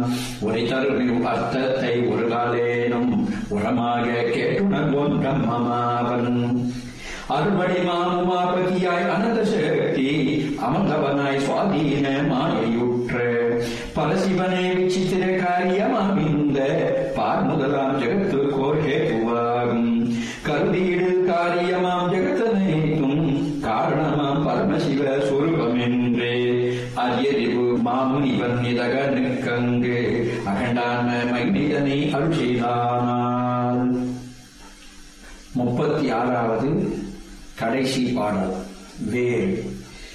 உரை தரும் அர்த்தத்தை ஒரு காலேனும் உரமாக கேட்டுணர்வோம் பிரம்மமாவன் அறுபடி மாமுமாபதியாய் அனந்த சக்தி அமர்ந்தவனாய் சுவாதீன மாயையுற்ற பரசிவனே விசித்திர காரியமாம் இந்த பார் முதலாம் ஜெகத்து கோர்ஹேதுவாகும் கருதியிடு காரியமாம் ஜெகத்தனைத்தும் காரணமாம் பரமசிவ சுரூபமென்றே அரியறிவு மாமுனிவன் நிதக நிற்கங்கு அகண்டான மைனிதனை அருள்செய்தானால் முப்பத்தி ஆறாவது கடைசி பாடல் வேல்